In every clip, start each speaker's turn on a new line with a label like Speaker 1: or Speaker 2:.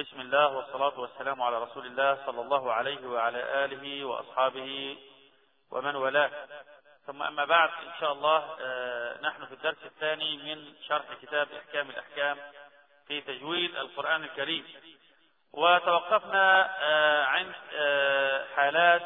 Speaker 1: بسم الله والصلاة والسلام على رسول الله صلى الله عليه وعلى آله وأصحابه ومن والاه ثم أما بعد إن شاء الله آه، نحن في الدرس الثاني من شرح كتاب إحكام الأحكام في تجويد القرآن الكريم وتوقفنا آه، عند آه، حالات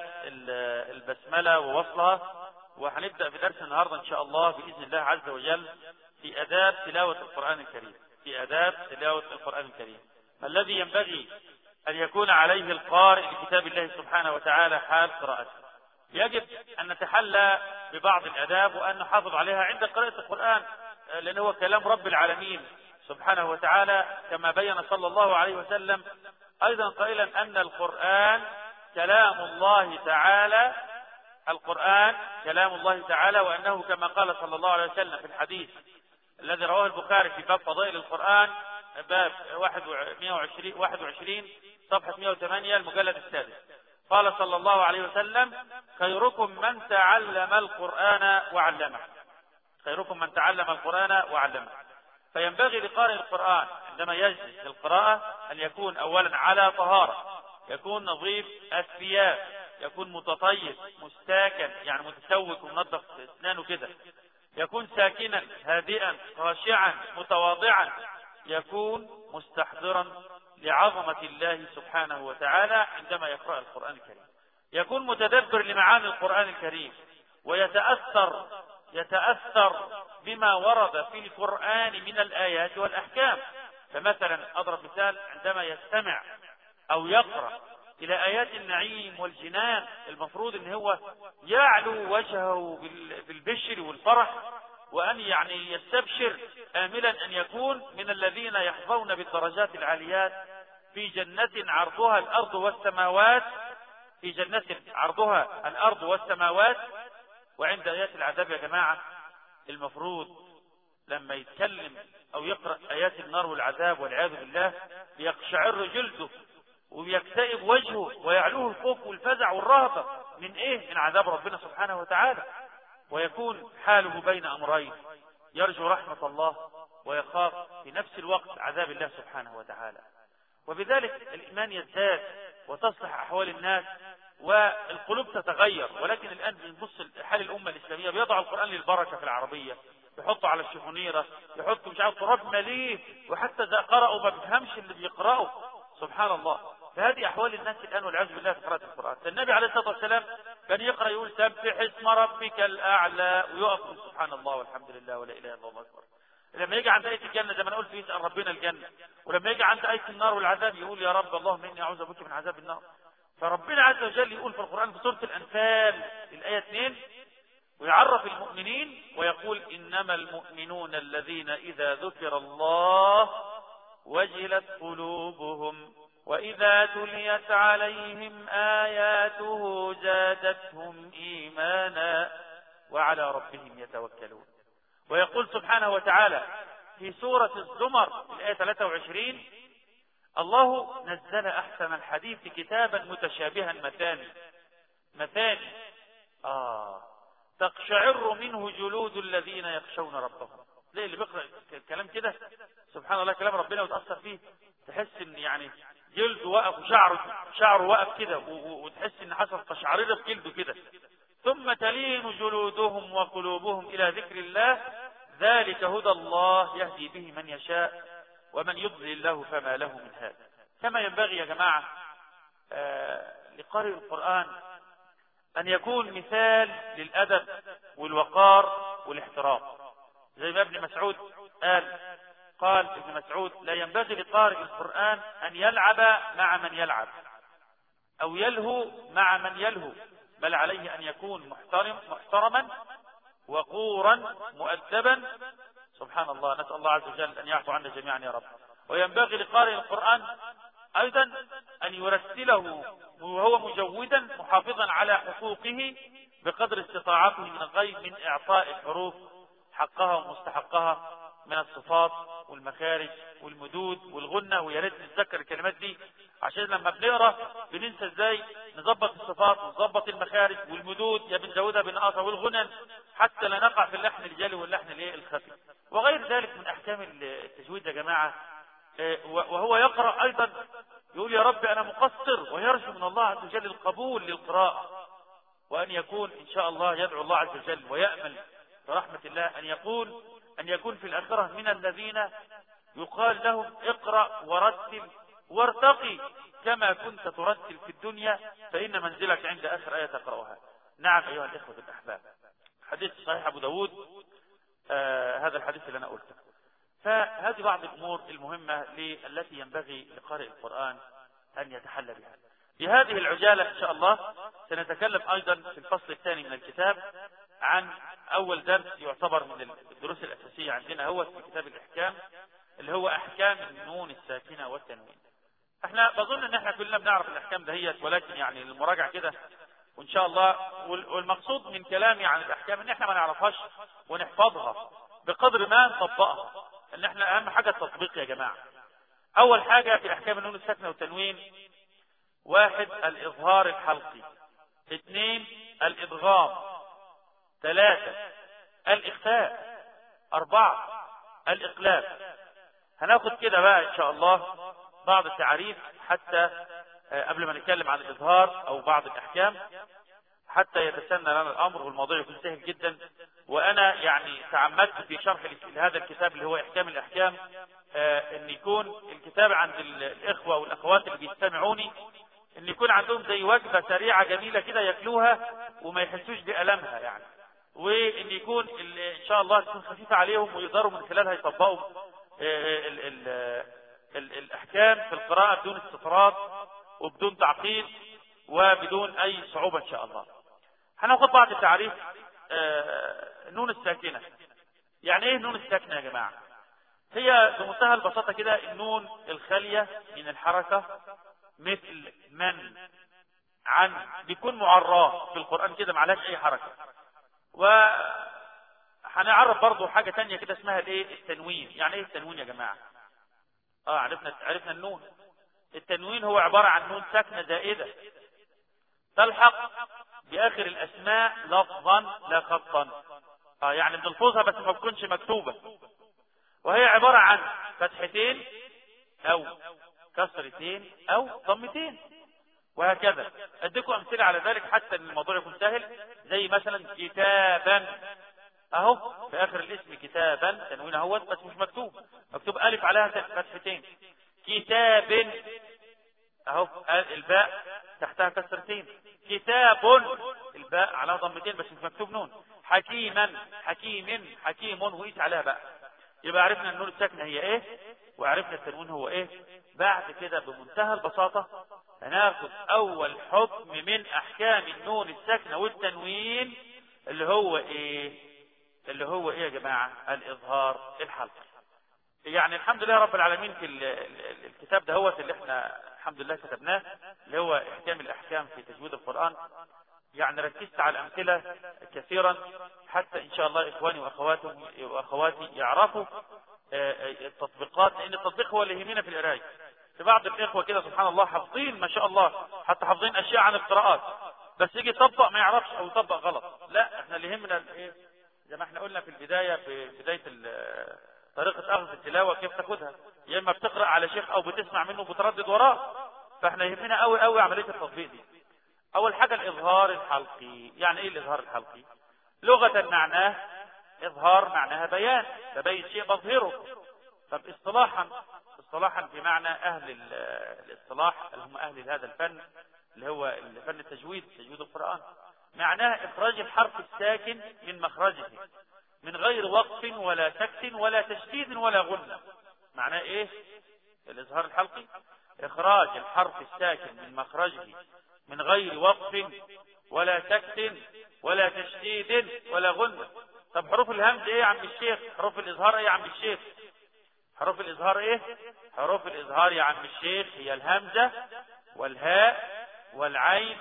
Speaker 1: البسملة ووصلها وهنبدأ في درس النهاردة إن شاء الله بإذن الله عز وجل في أداب تلاوة القرآن الكريم في أداب تلاوة القرآن الكريم ما الذي ينبغي أن يكون عليه القارئ لكتاب الله سبحانه وتعالى حال قراءته يجب أن نتحلى ببعض الأداب وأن نحافظ عليها عند قراءة القرآن لأنه هو كلام رب العالمين سبحانه وتعالى كما بين صلى الله عليه وسلم أيضا قائلا أن القرآن كلام الله تعالى القرآن كلام الله تعالى وأنه كما قال صلى الله عليه وسلم في الحديث الذي رواه البخاري في باب فضائل القرآن باب 120 21 صفحة 108 المجلد السادس قال صلى الله عليه وسلم خيركم من تعلم القرآن وعلمه خيركم من تعلم القرآن وعلمه فينبغي لقارئ القرآن عندما يجلس للقراءة أن يكون أولا على طهارة يكون نظيف الثياب يكون متطيب مستاكن يعني متسوق ومنظف اسنانه كده يكون ساكنا هادئا خاشعا متواضعا يكون مستحضرا لعظمة الله سبحانه وتعالى عندما يقرأ القرآن الكريم يكون متدبر لمعاني القرآن الكريم ويتأثر يتأثر بما ورد في القرآن من الآيات والأحكام فمثلا أضرب مثال عندما يستمع أو يقرأ إلى آيات النعيم والجنان المفروض أن هو يعلو وجهه بالبشر والفرح وأن يعني يستبشر آملا أن يكون من الذين يحظون بالدرجات العاليات في جنة عرضها الأرض والسماوات في جنة عرضها الأرض والسماوات وعند آيات العذاب يا جماعة المفروض لما يتكلم أو يقرأ آيات النار والعذاب والعياذ بالله يقشعر جلده ويكتئب وجهه ويعلوه الخوف والفزع والرهبة من إيه من عذاب ربنا سبحانه وتعالى ويكون حاله بين أمرين يرجو رحمة الله ويخاف في نفس الوقت عذاب الله سبحانه وتعالى وبذلك الإيمان يزداد وتصلح أحوال الناس والقلوب تتغير ولكن الآن بنبص حال الأمة الإسلامية بيضع القرآن للبركة في العربية يحطه على الشفونيرة يحط مش عارف تراب مليه وحتى إذا قرأوا ما بيفهمش اللي بيقرأوا سبحان الله فهذه أحوال الناس الآن والعياذ بالله في قراءة القرآن النبي عليه الصلاة والسلام كان يقرأ يقول سبح اسم ربك الأعلى ويقف سبحان الله والحمد لله ولا إله إلا الله أكبر لما يجي عند آية الجنة زي ما أنا قلت يسأل ربنا الجنة ولما يجي عند آية النار والعذاب يقول يا رب اللهم إني أعوذ بك من عذاب النار فربنا عز وجل يقول في القرآن في سورة الأنفال الآية 2 ويعرف المؤمنين ويقول إنما المؤمنون الذين إذا ذكر الله وجلت قلوبهم وإذا تليت عليهم آياته زادتهم إيمانا وعلى ربهم يتوكلون ويقول سبحانه وتعالى في سورة الزمر الآية 23 الله نزل أحسن الحديث كتابا متشابها مثاني مثاني آه تقشعر منه جلود الذين يخشون ربهم زي اللي بيقرأ الكلام كده سبحان الله كلام ربنا وتأثر فيه تحس ان يعني جلده وقف وشعره شعره وقف كده وتحس ان حصل قشعريره في جلده كده ثم تلين جلودهم وقلوبهم الى ذكر الله ذلك هدى الله يهدي به من يشاء ومن يضلل الله فما له من هذا كما ينبغي يا جماعة آه لقارئ القرآن أن يكون مثال للأدب والوقار والاحترام زي ما ابن مسعود قال قال ابن مسعود لا ينبغي لقارئ القرآن أن يلعب مع من يلعب أو يلهو مع من يلهو بل عليه أن يكون محترم محترما وقورا مؤدبا سبحان الله نسأل الله عز وجل أن يعفو عنا جميعا يا رب وينبغي لقارئ القرآن أيضا أن يرسله وهو مجودا محافظا على حقوقه بقدر استطاعته من الغيب من إعطاء الحروف حقها ومستحقها من الصفات والمخارج والمدود والغنة ويا ريت نتذكر الكلمات دي عشان لما بنقرا بننسى ازاي نظبط الصفات ونظبط المخارج والمدود يا بنزودها بنقاطها والغنن حتى لا نقع في اللحن الجلي واللحن الايه الخفي وغير ذلك من احكام التجويد يا جماعه وهو يقرا ايضا كان مقصر ويرجو من الله عز وجل القبول للقراءة وأن يكون إن شاء الله يدعو الله عز وجل ويأمل برحمة الله أن يقول أن يكون في الآخرة من الذين يقال لهم اقرأ ورتل وارتقي كما كنت ترتل في الدنيا فإن منزلك عند آخر آية تقرأها نعم أيها الإخوة الأحباب حديث صحيح أبو داود آه هذا الحديث اللي أنا قلته فهذه بعض الأمور المهمة التي ينبغي لقارئ القرآن أن يتحلى بها بهذه العجالة إن شاء الله سنتكلم أيضا في الفصل الثاني من الكتاب عن أول درس يعتبر من الدروس الأساسية عندنا هو في كتاب الإحكام اللي هو أحكام النون الساكنة والتنوين احنا بظن ان احنا كلنا بنعرف الأحكام دهيت ولكن يعني المراجعة كده وإن شاء الله والمقصود من كلامي عن الأحكام ان احنا ما نعرفهاش ونحفظها بقدر ما نطبقها ان احنا أهم حاجة التطبيق يا جماعة أول حاجة في أحكام النون الساكنة والتنوين واحد الإظهار الحلقي اثنين الإدغام ثلاثة الإخفاء أربعة الإقلاب هناخد كده بقى إن شاء الله بعض التعريف حتى قبل ما نتكلم عن الإظهار أو بعض الأحكام حتى يتسنى لنا الأمر والموضوع يكون سهل جدا وأنا يعني تعمدت في شرح هذا الكتاب اللي هو إحكام الأحكام أن يكون الكتاب عند الإخوة والأخوات اللي بيستمعوني ان يكون عندهم زي وجبة سريعة جميلة كده ياكلوها وما يحسوش بألمها يعني وان يكون ان شاء الله تكون خفيفة عليهم ويقدروا من خلالها يطبقوا ال ال ال الاحكام في القراءة بدون استطراد وبدون تعقيد وبدون اي صعوبة ان شاء الله هناخد بعض التعريف نون الساكنة يعني ايه نون الساكنة يا جماعة هي بمنتهى البساطة كده النون الخالية من الحركة مثل من عن بيكون معراه في القرآن كده معلاش اي حركة و هنعرف برضو حاجة تانية كده اسمها الايه التنوين يعني ايه التنوين يا جماعة اه عرفنا عرفنا النون التنوين هو عبارة عن نون ساكنة زائدة تلحق باخر الاسماء لفظا لا خطا اه يعني بنلفظها بس ما بتكونش مكتوبة وهي عبارة عن فتحتين او كسرتين او ضمتين وهكذا اديكم امثله على ذلك حتى ان الموضوع يكون سهل زي مثلا كتابا اهو في اخر الاسم كتابا تنوين اهوت بس مش مكتوب مكتوب الف عليها فتحتين كتاب اهو الباء تحتها كسرتين كتاب الباء عليها ضمتين بس مش مكتوب نون حكيما حكيم حكيم وقيس عليها بقى يبقى عرفنا النون الساكنه هي ايه وعرفنا التنوين هو ايه بعد كده بمنتهى البساطة هناخد اول حكم من احكام النون الساكنة والتنوين اللي هو ايه اللي هو ايه يا جماعة الاظهار الحلقي يعني الحمد لله رب العالمين في الكتاب ده هو اللي احنا الحمد لله كتبناه اللي هو احكام الاحكام في تجويد القرآن يعني ركزت على الامثلة كثيرا حتى ان شاء الله اخواني واخواتي واخواتي يعرفوا التطبيقات لان التطبيق هو اللي يهمنا في القرايه في بعض الاخوه كده سبحان الله حافظين ما شاء الله حتى حافظين اشياء عن القراءات بس يجي يطبق ما يعرفش او يطبق غلط لا احنا اللي يهمنا الايه زي ما احنا قلنا في البدايه في بدايه طريقه اخذ التلاوه كيف تاخدها يا اما بتقرا على شيخ او بتسمع منه وبتردد وراه فاحنا يهمنا قوي قوي عمليه التطبيق دي اول حاجه الاظهار الحلقي يعني ايه الاظهار الحلقي لغه معناه إظهار معناها بيان تبين شيء بظهره طب اصطلاحا اصطلاحا بمعنى أهل الاصطلاح اللي هم أهل هذا الفن اللي هو فن التجويد تجويد القرآن معناه إخراج الحرف الساكن من مخرجه من غير وقف ولا سكت ولا تشديد ولا غنة معناه إيه الإظهار الحلقي إخراج الحرف الساكن من مخرجه من غير وقف ولا سكت ولا تشديد ولا غنة طب حروف الهمز ايه يا عم الشيخ حروف الاظهار ايه يا عم الشيخ حروف الاظهار ايه حروف الاظهار يا عم الشيخ هي الهمزة والهاء والعين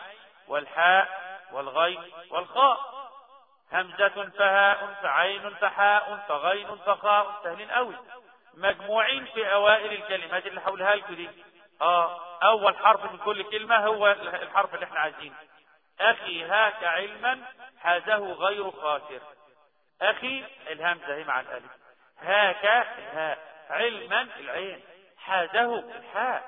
Speaker 1: والحاء والغين والخاء همزة فهاء فعين فحاء فغين فخاء سهلين قوي مجموعين في اوائل الكلمات اللي حولها لكم دي اه اول حرف من كل كلمة هو الحرف اللي احنا عايزينه اخي هاك علما حازه غير خاسر أخي الهمزة هي مع الألف هاك الهاء علما العين حازه الحاء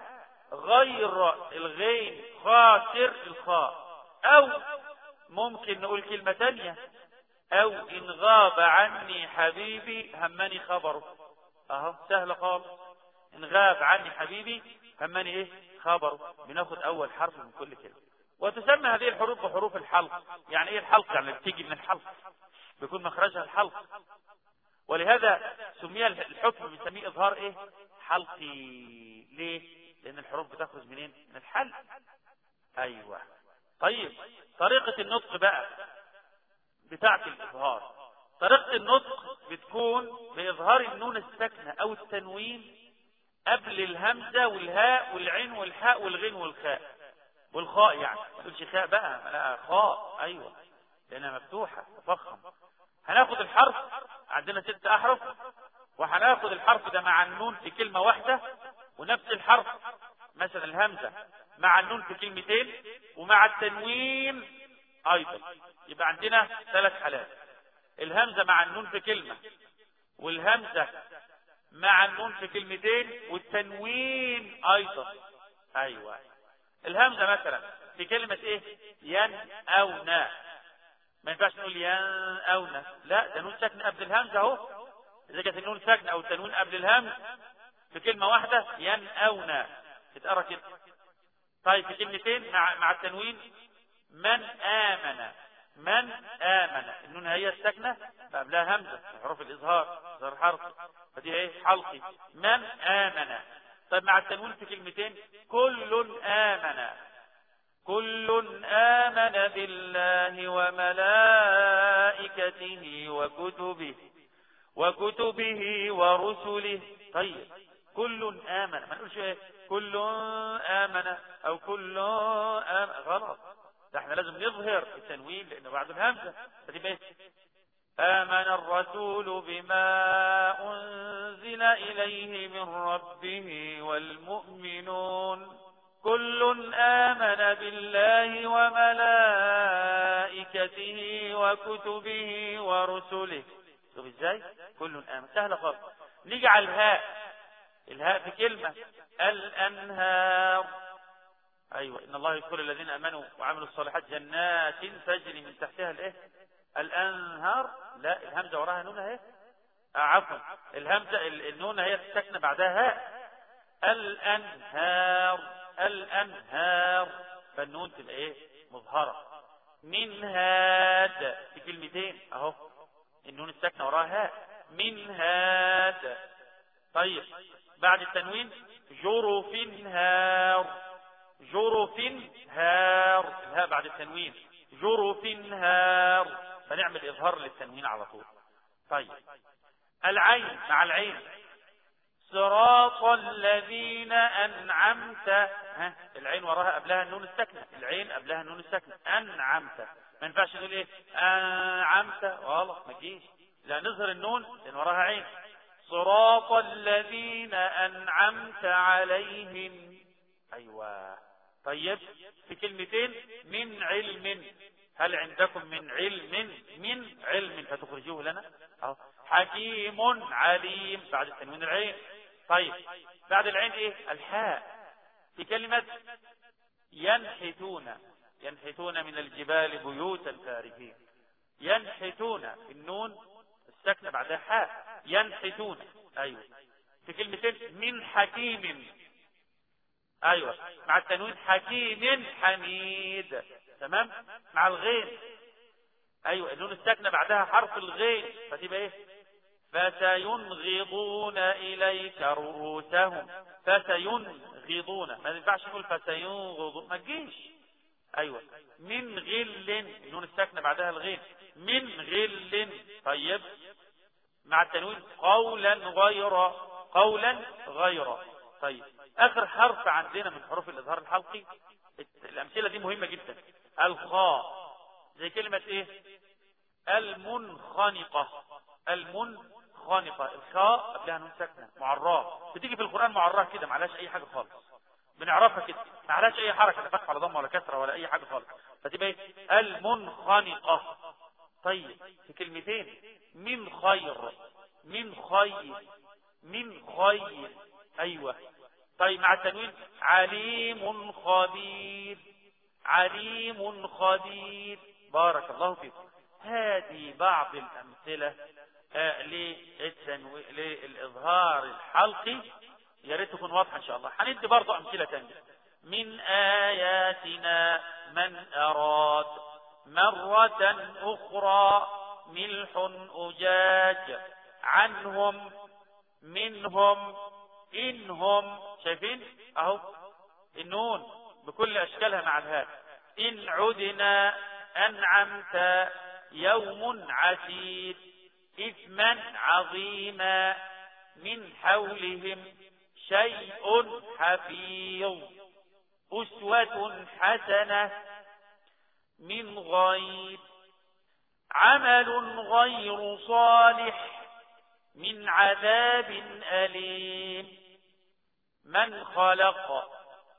Speaker 1: غير الغين خاسر الخاء او ممكن نقول كلمة تانية او ان غاب عني حبيبي همني خبره اهو سهل خالص ان غاب عني حبيبي همني ايه خبره بناخد اول حرف من كل كلمة وتسمى هذه الحروف بحروف الحلق يعني ايه الحلق يعني بتيجي من الحلق بيكون مخرجها الحلق ولهذا سمي الحكم بنسميه اظهار ايه حلقي ليه لان الحروف بتخرج منين من الحلق ايوه طيب طريقة النطق بقى بتاعة الاظهار طريقة النطق بتكون باظهار النون الساكنة او التنوين قبل الهمزة والهاء والعين والحاء والغين والخاء والخاء يعني ما تقولش خاء بقى لا خاء ايوه لانها مفتوحة تفخم هناخد الحرف عندنا ست احرف وهناخد الحرف ده مع النون في كلمة واحدة ونفس الحرف مثلا الهمزة مع النون في كلمتين ومع التنوين ايضا يبقى عندنا ثلاث حالات الهمزة مع النون في كلمة والهمزة مع النون في كلمتين والتنوين ايضا ايوه الهمزة مثلا في كلمة ايه ين او نا ما ينفعش نقول ين او نا لا ده نون ساكنة قبل الهمزة اهو اذا كانت النون ساكنة او التنوين قبل الهمز في كلمة واحدة ين او نا تتقرا كده طيب في كلمتين مع مع التنوين من آمن من آمن النون هي الساكنة قبلها همزة حروف الإظهار إظهار حرف فدي ايه حلقي من آمن طيب مع التنوين في كلمتين كل آمن كل آمن بالله وملائكته وكتبه وكتبه ورسله طيب كل آمن ما نقولش ايه كل آمن او كل آمن غلط ده احنا لازم نظهر التنوين لانه بعد الهمزة فتبقى ايه آمن الرسول بما أنزل إليه من ربه والمؤمنون كل آمن بالله وملائكته وكتبه ورسله شوف ازاي كل آمن سهلة خالص نجعل الهاء الهاء في كلمة الأنهار أيوة إن الله يذكر الذين أمنوا وعملوا الصالحات جنات تجري من تحتها الإيه الأنهار لا الهمزة وراها نون اهي عفوا الهمزة النون هي الساكنة بعدها هاء الأنهار الأنهار فالنون تبقى ايه مظهرة من هاد في كلمتين اهو النون الساكنة وراها هاء من هاد طيب بعد التنوين جرف هار جرف هار الهاء بعد التنوين جرف هار فنعمل إظهار للتنوين على طول طيب العين مع العين صراط الذين أنعمت ها العين وراها قبلها النون الساكنة العين قبلها النون الساكنة أنعمت ما ينفعش نقول ايه أنعمت غلط ما تجيش لا نظهر النون لأن وراها عين صراط الذين أنعمت عليهم أيوة طيب في كلمتين من علم هل عندكم من علم من علم فتخرجوه لنا أو حكيم عليم بعد التنوين العين طيب بعد العين ايه الحاء في كلمة ينحتون ينحتون من الجبال بيوتا فارهين ينحتون النون السكنة بعدها حاء ينحتون ايوه في كلمتين من حكيم ايوه مع التنوين حكيم حميد تمام مع الغين ايوه النون الساكنه بعدها حرف الغين فتبقى ايه فسينغضون اليك رؤوسهم فسينغضون ما ينفعش نقول فسينغضون ما تجيش ايوه من غل النون الساكنه بعدها الغين من غل طيب مع التنوين قولا غير قولا غير طيب اخر حرف عندنا من حروف الاظهار الحلقي الامثله دي مهمه جدا الخاء زي كلمه ايه المنخنقه المنخنقه الخاء قبلها نون ساكنه معراه بتيجي في القران معراه كده معلهاش اي حاجه خالص بنعرفها كده معلهاش اي حركه لا فتح ولا ضم ولا كسره ولا اي حاجه خالص فتبقى ايه المنخنقه طيب في كلمتين من خير من خير من خير ايوه طيب مع التنوين عليم خبير عليم خبير بارك الله فيكم هذه بعض الأمثلة آه للإظهار الحلقي يا ريت تكون واضحة إن شاء الله هندي برضه أمثلة تانية من آياتنا من أراد مرة أخرى ملح أجاج عنهم منهم إنهم شايفين أهو النون بكل أشكالها مع الهاء إن عدنا أنعمت يوم عسير إثما عظيما من حولهم شيء حفيظ أسوة حسنة من غير عمل غير صالح من عذاب أليم من خلق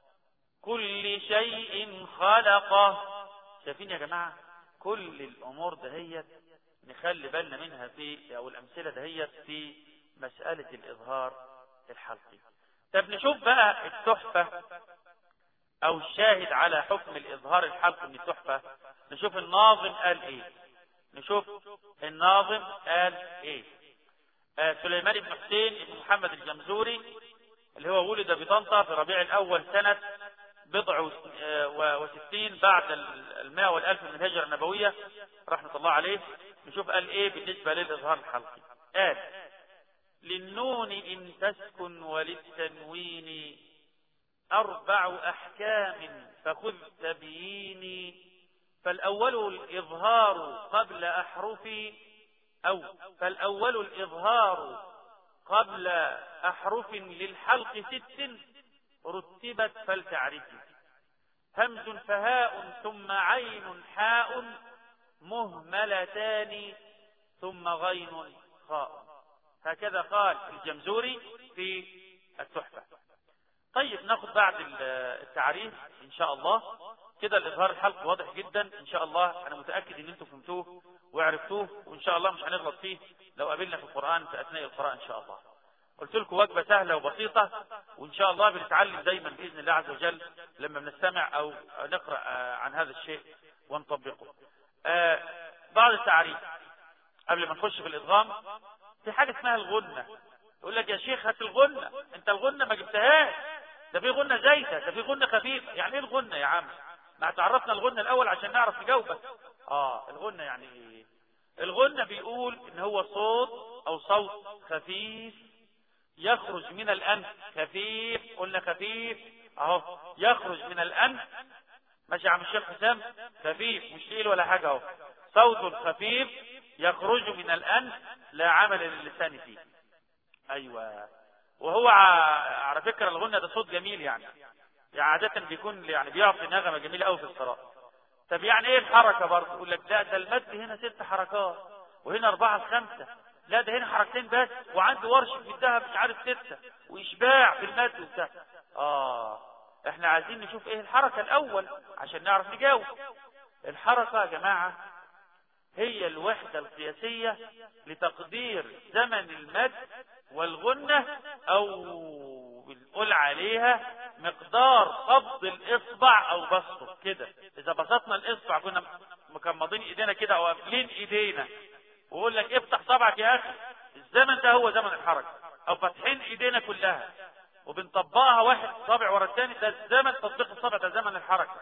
Speaker 1: كل شيء خلقه شايفين يا جماعة كل الأمور دهيت نخلي بالنا منها في أو الأمثلة دهيت في مسألة الإظهار الحلقي طب نشوف بقى التحفة أو الشاهد على حكم الإظهار الحلقي من التحفة نشوف الناظم قال إيه نشوف الناظم قال إيه آه سليمان بن حسين بن محمد الجمزوري اللي هو ولد بطنطا في ربيع الأول سنة بضع وستين بعد الماء والألف من الهجرة النبوية رحمة الله عليه نشوف قال ايه بالنسبة للإظهار الحلقي قال للنون إن تسكن وللتنوين أربع أحكام فخذ تبييني فالأول الإظهار قبل أحرف أو فالأول الإظهار قبل أحرف للحلق ست رتبت فلتعرفي همز فهاء ثم عين حاء مهملتان ثم غين خاء هكذا قال الجمزوري في التحفة طيب ناخذ بعد التعريف ان شاء الله كده الاظهار الحلق واضح جدا ان شاء الله انا متأكد ان انتم فهمتوه وعرفتوه وان شاء الله مش هنغلط فيه لو قابلنا في القرآن في اثناء القراءة ان شاء الله قلت لكم وجبة سهلة وبسيطة وإن شاء الله بنتعلم دايما بإذن الله عز وجل لما بنستمع أو نقرأ عن هذا الشيء ونطبقه آه بعض التعريف قبل ما نخش في الإضغام في حاجة اسمها الغنة يقول لك يا شيخ هات الغنة انت الغنة ما جبتهاش ده في غنة زايدة ده في غنة خفيفة يعني ايه الغنة يا عم ما تعرفنا الغنة الأول عشان نعرف نجاوبك اه الغنة يعني ايه الغنة بيقول ان هو صوت او صوت خفيف يخرج من الأنف خفيف قلنا خفيف اهو يخرج من الأنف ماشي يا عم الشيخ حسام خفيف مش تقيل ولا حاجة اهو صوت خفيف يخرج من الأنف لا عمل للسان فيه أيوة وهو على فكرة الغنى ده صوت جميل يعني يعني عادة بيكون يعني بيعطي نغمة جميلة قوي في الصراط طب يعني ايه الحركة برضه يقول لك لا ده المد هنا ست حركات وهنا أربعة خمسة لا ده هنا حركتين بس وعنده ورش في الذهب مش عارف ستة وإشباع في المد وبتاع آه احنا عايزين نشوف ايه الحركة الأول عشان نعرف نجاوب الحركة يا جماعة هي الوحدة القياسية لتقدير زمن المد والغنة أو بنقول عليها مقدار قبض الإصبع أو بسطه كده إذا بسطنا الإصبع كنا مكمضين إيدينا كده أو قافلين إيدينا ويقول لك افتح صبعك يا أخي الزمن ده هو زمن الحركة أو فاتحين إيدينا كلها وبنطبقها واحد صابع ورا الثاني ده زمن تطبيق الصبع ده زمن الحركة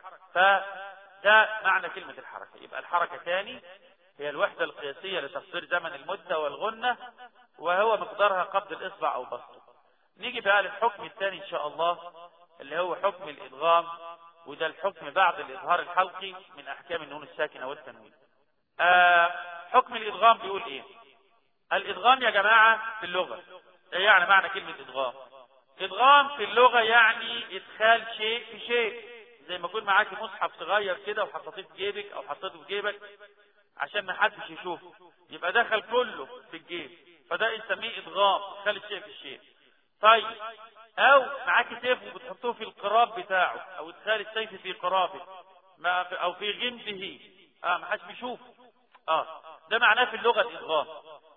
Speaker 1: فده معنى كلمة الحركة يبقى الحركة تاني هي الوحدة القياسية لتفسير زمن المدة والغنة وهو مقدارها قبض الإصبع أو بسطه نيجي بقى للحكم الثاني إن شاء الله اللي هو حكم الإدغام وده الحكم بعد الإظهار الحلقي من أحكام النون الساكنة والتنوين آه حكم الإدغام بيقول إيه الإدغام يا جماعة في اللغة إيه يعني معنى كلمة إدغام إدغام في اللغة يعني إدخال شيء في شيء زي ما يكون معاكي مصحف صغير كده وحطيته في جيبك أو حطيته في جيبك عشان ما حدش يشوفه يبقى دخل كله في الجيب فده نسميه إدغام إدخال الشيء في الشيء طيب او معاكي سيف وبتحطوه في القراب بتاعه او ادخال السيف في قرابه ما او في غمده اه ما حدش بيشوف اه ده معناه في اللغه الادغام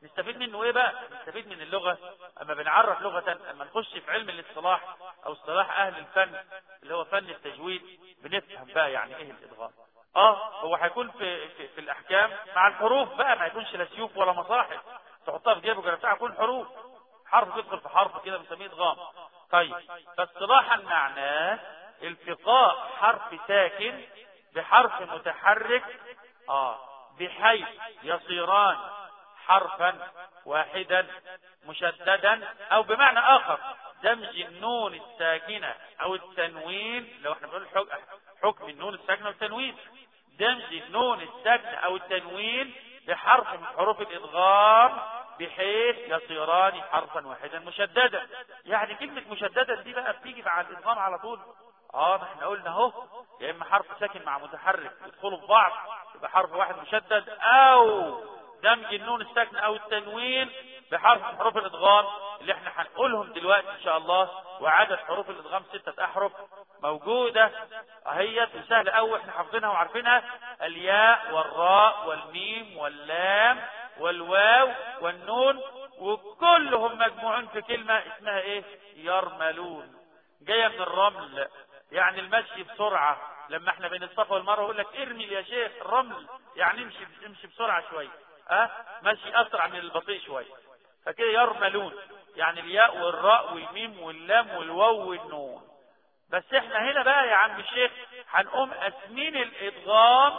Speaker 1: نستفيد منه ايه بقى نستفيد من اللغة اما بنعرف لغة اما نخش في علم الاصطلاح او اصطلاح اهل الفن اللي هو فن التجويد بنفهم بقى يعني ايه الادغام اه هو هيكون في, في, في الاحكام مع الحروف بقى ما يكونش لا سيوف ولا مصاحف تحطها في جيبك ولا بتاع يكون حروف حرف تدخل في حرف كده بنسميه ادغام طيب فاصطلاحا معناه التقاء حرف ساكن بحرف متحرك اه بحيث يصيران حرفا واحدا مشددا او بمعنى اخر دمج النون الساكنة او التنوين لو احنا بنقول حكم النون الساكنة والتنوين دمج النون الساكنة او التنوين بحرف من حروف الادغام بحيث يصيران حرفا واحدا مشددا يعني كلمة مشددا دي بقى بتيجي مع الادغام على طول اه ما احنا قلنا اهو يا اما حرف ساكن مع متحرك يدخلوا في بعض يبقى حرف واحد مشدد او دمج النون الساكنة او التنوين بحرف من حروف الادغام اللي احنا هنقولهم دلوقتي ان شاء الله وعدد حروف الادغام ستة احرف موجودة اهيت وسهلة قوي احنا حافظينها وعارفينها الياء والراء والميم واللام والواو والنون وكلهم مجموعين في كلمة اسمها ايه يرملون جاية من الرمل يعني المشي بسرعة لما احنا بين الصفا والمروه يقول لك ارمي يا شيخ الرمل يعني امشي امشي بسرعة شوية اه ماشي اسرع من البطيء شوية فكده يرملون يعني الياء والراء والميم واللام والواو والنون بس احنا هنا بقى يا عم الشيخ هنقوم قاسمين الادغام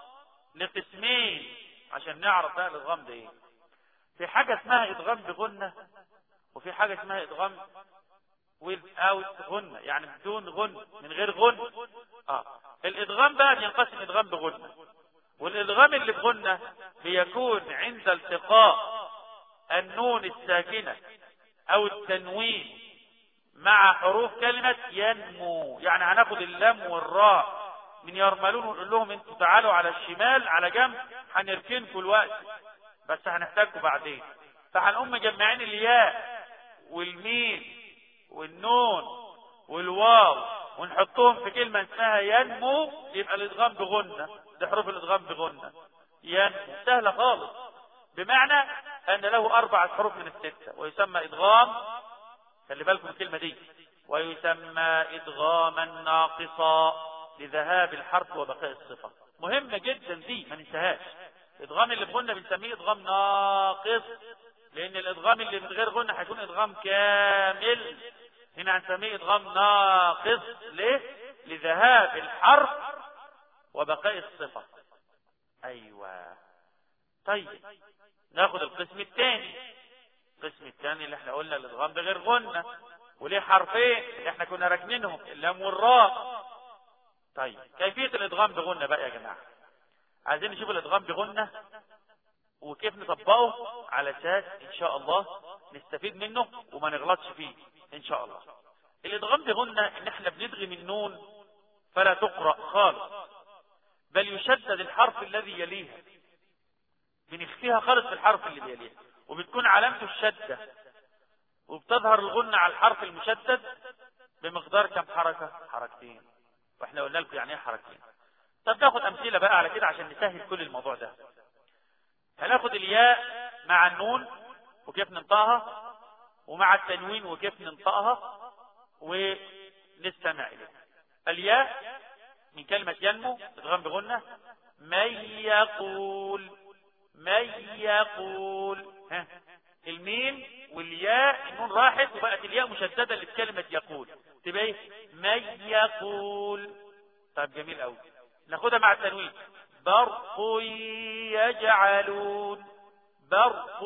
Speaker 1: لقسمين عشان نعرف بقى الادغام ده ايه في حاجة اسمها ادغام بغنة وفي حاجة اسمها ادغام without غنة يعني بدون غن من غير غن اه الادغام بقى ينقسم ادغام بغنة والادغام اللي بغنة بيكون عند التقاء النون الساكنة او التنوين مع حروف كلمة ينمو يعني هناخد اللام والراء من يرملون ونقول لهم انتوا تعالوا على الشمال على جنب هنركنكم الوقت بس هنحتاجكم بعدين فهنقوم مجمعين الياء والميم والنون والواو ونحطهم في كلمة اسمها ينمو يبقى الادغام بغنة ده حروف الادغام بغنة ينمو سهلة خالص بمعنى ان له اربعة حروف من الستة ويسمى ادغام خلي بالكم الكلمة دي ويسمى ادغاما ناقصا لذهاب الحرف وبقاء الصفة مهمة جدا دي ما ننساهاش الادغام اللي بغنة بنسميه ادغام ناقص لان الادغام اللي من غير غنة هيكون ادغام كامل هنا هنسميه ادغام ناقص ليه لذهاب الحرف وبقاء الصفة ايوه طيب ناخد القسم الثاني القسم الثاني اللي احنا قلنا الادغام بغير غنة وليه حرفين اللي احنا كنا راكنينهم اللام والراء طيب كيفية الادغام بغنة بقى يا جماعة عايزين نشوف الادغام بغنة وكيف نطبقه على اساس ان شاء الله نستفيد منه وما نغلطش فيه ان شاء الله الادغام بغنة ان احنا بندغم النون فلا تقرأ خالص بل يشدد الحرف الذي يليها بنخفيها خالص في الحرف اللي بيليها وبتكون علامته الشدة وبتظهر الغنة على الحرف المشدد بمقدار كم حركة حركتين واحنا قلنا لكم يعني ايه حركتين طب ناخد امثلة بقى على كده عشان نسهل كل الموضوع ده هناخد الياء مع النون وكيف ننطقها ومع التنوين وكيف ننطقها ونستمع إليه الياء من كلمة ينمو تتغم بغنة من يقول من يقول ها الميم والياء النون راحت وبقت الياء مشددة لكلمة يقول تبقى ايه من يقول طيب جميل قوي ناخدها مع التنوين برق يجعلون برق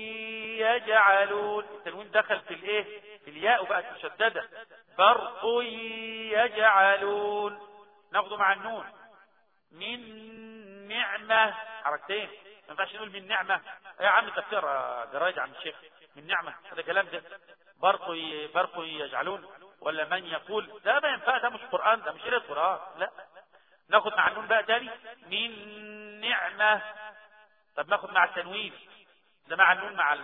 Speaker 1: يجعلون التنوين دخل في الايه في الياء وبقت مشددة برق يجعلون ناخده مع النون من نعمة حركتين ما ينفعش نقول من نعمة يا عم تفسير جرايد عم الشيخ من نعمة هذا كلام ده برق برق يجعلون ولا من يقول ده ما ينفع ده مش قرآن ده مش قراءة قرآن لا ناخد مع النون بقى تاني من نعمة طب ناخد مع التنوين ده مع النون مع ال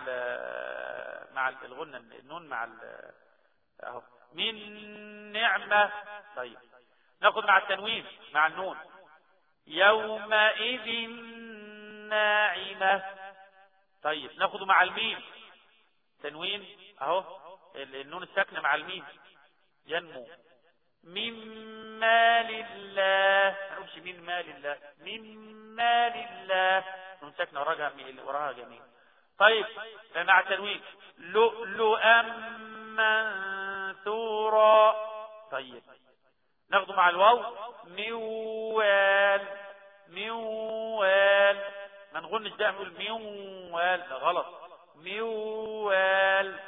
Speaker 1: مع الغنة النون مع ال اهو من نعمة طيب ناخد مع التنوين مع النون يومئذ ناعمة طيب ناخده مع الميم تنوين اهو النون الساكنة مع الميم ينمو مما لله ما نقولش مما لله مما لله نون ساكنة وراها وراها جميل طيب مع التنوين لؤلؤا منثورا طيب ناخده مع الواو موال موال ما نغنش ده نقول موال ده غلط موال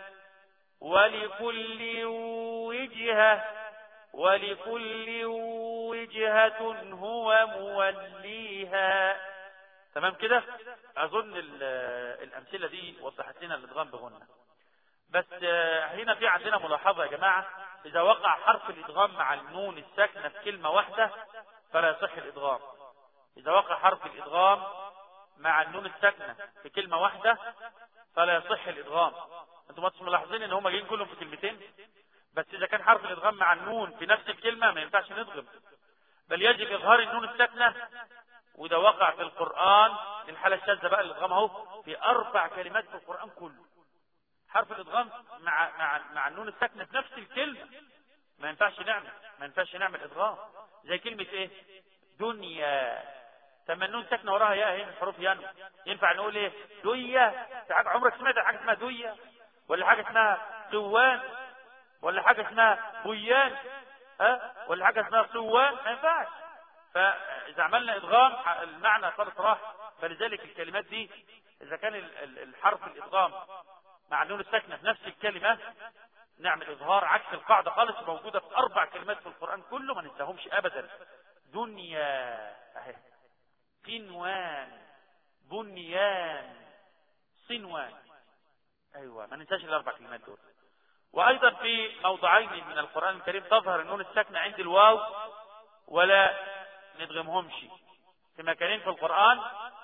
Speaker 1: ولكل وجهة ولكل وجهة هو موليها تمام كده اظن الامثله دي وضحت لنا الادغام بغنى بس هنا في عندنا ملاحظه يا جماعه اذا وقع حرف الادغام مع النون الساكنه في كلمه واحده فلا يصح الادغام اذا وقع حرف الادغام مع النون الساكنه في كلمه واحده فلا يصح الادغام انتم مش ملاحظين ان هم جايين كلهم في كلمتين بس اذا كان حرف الادغام مع النون في نفس الكلمه ما ينفعش ندغم بل يجب اظهار النون الساكنه وده وقع في القرآن الحالة الشاذة بقى الادغام اهو في أربع كلمات في القرآن كله حرف الادغام مع مع مع النون الساكنة في نفس الكلمة ما ينفعش نعمل ما ينفعش نعمل ادغام زي كلمة ايه دنيا ثم النون ساكنة وراها يا هي من حروف ينو ينفع نقول ايه دية عمرك سمعت حاجة اسمها دية ولا حاجة اسمها قوان ولا حاجة اسمها بيان ها ولا حاجة اسمها قوان ما ينفعش فإذا عملنا إدغام المعنى خالص راح فلذلك الكلمات دي إذا كان الحرف الإدغام مع النون الساكنة في نفس الكلمة نعمل إظهار عكس القاعدة خالص موجودة في أربع كلمات في القرآن كله ما ننساهمش أبدا دنيا أهي قنوان بنيان صنوان أيوة ما ننساش الأربع كلمات دول وأيضا في موضعين من القرآن الكريم تظهر النون الساكنة عند الواو ولا ندغمهمش في مكانين في القرآن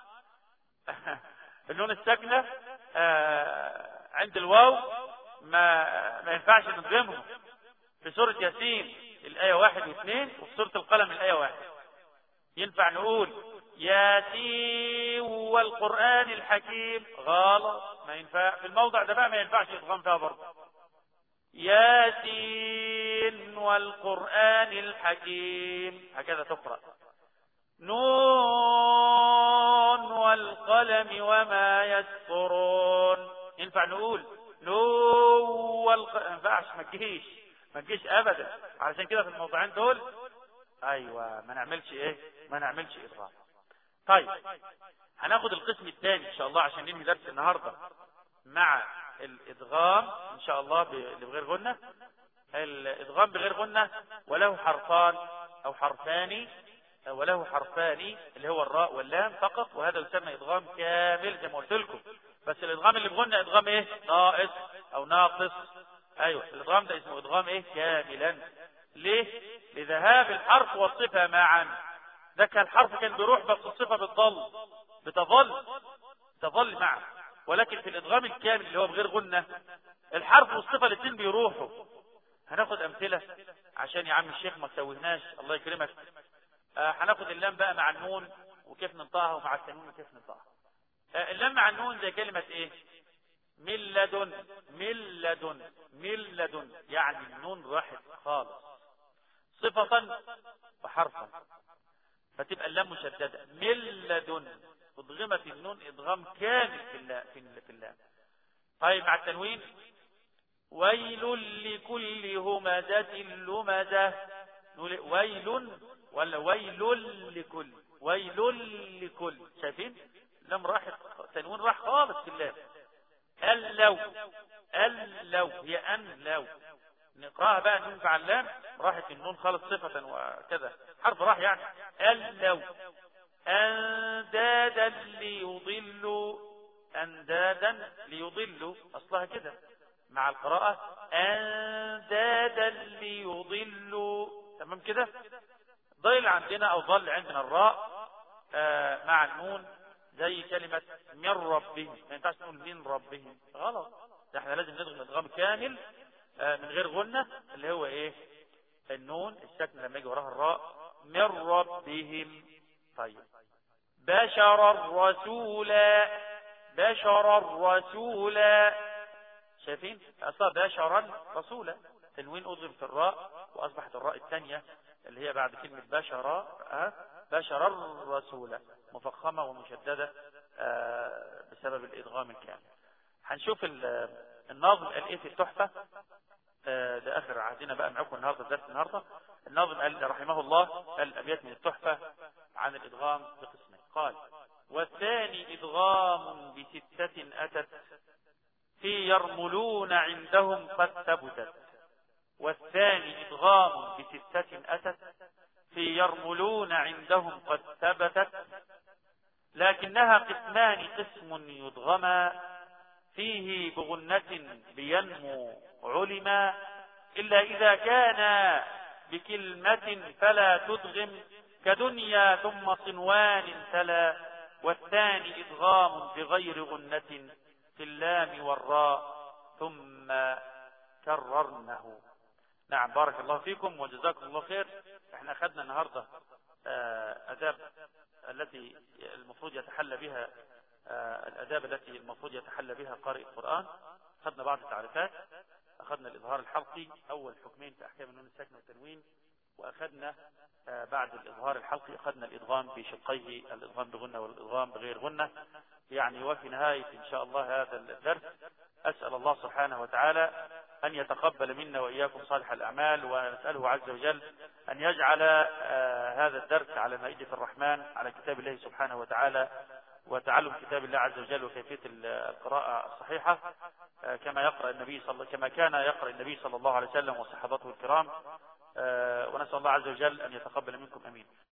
Speaker 1: النون الساكنة عند الواو ما ما ينفعش ندغمهم في سورة ياسين الآية واحد واثنين وفي سورة القلم الآية واحد ينفع نقول ياسين والقرآن الحكيم غلط ما ينفع في الموضع ده بقى ما ينفعش يدغم فيها برضه ياسين والقرآن الحكيم هكذا تقرأ نون والقلم وما يسطرون ينفع نقول نون والقلم ما ينفعش ما تجيش ما تجيش ابدا علشان كده في الموضوعين دول ايوه ما نعملش ايه ما نعملش اضغام طيب هناخد القسم الثاني ان شاء الله عشان ننهي درس النهارده مع الادغام ان شاء الله بغير غنة الادغام بغير غنة وله حرفان او حرفان وله حرفان اللي هو الراء واللام فقط وهذا يسمى ادغام كامل زي ما قلت لكم بس الادغام اللي بغنة ادغام ايه ناقص او ناقص ايوه الادغام ده اسمه ادغام ايه كاملا ليه لذهاب الحرف والصفة معا ده كان الحرف كان بيروح بس الصفة بتضل بتظل تظل معه ولكن في الادغام الكامل اللي هو بغير غنة الحرف والصفة الاثنين بيروحوا هناخد امثلة عشان يا عم الشيخ ما تسويناش الله يكرمك آه هناخد اللام بقى مع النون وكيف ننطقها ومع التنون وكيف ننطقها آه اللام مع النون زي كلمة ايه من لدن من لدن من لدن يعني النون راحت خالص صفة وحرفا فتبقى اللام مشددة من لدن ادغمت النون ادغام كامل في اللام في اللام طيب مع التنوين ويل لكل همزة لمزة ويل ولا ويل لكل ويل لكل شايفين لم راحت تنوين راح خالص في اللام اللو اللو هي ان لو نقراها بقى نون مع اللام راحت النون خالص صفة وكذا حرف راح يعني اللو أندادا ليضلوا أندادا ليضلوا أصلها كده مع القراءة أندادا ليضلوا تمام كده ضل عندنا أو ضل عندنا الراء آه مع النون زي كلمة من ربهم ما ينفعش نقول من ربهم غلط ده احنا لازم ندغم ادغام كامل آه من غير غنة اللي هو ايه النون الساكن لما يجي وراها الراء من ربهم طيب بشر الرسول بشرا رسولا شايفين أصلا بشرا رسولا تنوين أضرب في الراء وأصبحت الراء الثانية اللي هي بعد كلمة بشرا أه؟ بشرا رسولا مفخمة ومشددة أه بسبب الإدغام الكامل هنشوف الناظم قال إيه في التحفة أه ده آخر عهدنا بقى معكم النهاردة درس النهاردة الناظم قال رحمه الله قال أبيات من التحفة عن الإدغام بقسمين قال والثاني إدغام بستة أتت في يرملون عندهم قد ثبتت والثاني إدغام بستة أتت في يرملون عندهم قد ثبتت لكنها قسمان قسم يدغما فيه بغنة بينمو علما إلا إذا كان بكلمة فلا تدغم كدنيا ثم صنوان تلا والثاني إدغام بغير غنة في اللام والراء ثم كررنه نعم بارك الله فيكم وجزاكم الله خير احنا اخذنا النهاردة اداب التي المفروض يتحلى بها الاداب التي المفروض يتحلى بها قارئ القرآن اخذنا بعض التعريفات اخذنا الاظهار الحلقي اول حكمين في احكام النون الساكنه والتنوين واخذنا بعد الاظهار الحلقي اخذنا الادغام بشقيه الادغام بغنة والادغام بغير غنة يعني وفي نهاية ان شاء الله هذا الدرس اسأل الله سبحانه وتعالى أن يتقبل منا وإياكم صالح الأعمال ونسأله عز وجل أن يجعل هذا الدرس على مائدة الرحمن على كتاب الله سبحانه وتعالى وتعلم كتاب الله عز وجل وكيفية القراءة الصحيحة كما يقرأ النبي صلى كما كان يقرأ النبي صلى الله عليه وسلم وصحابته الكرام ونسأل الله عز وجل أن يتقبل منكم أمين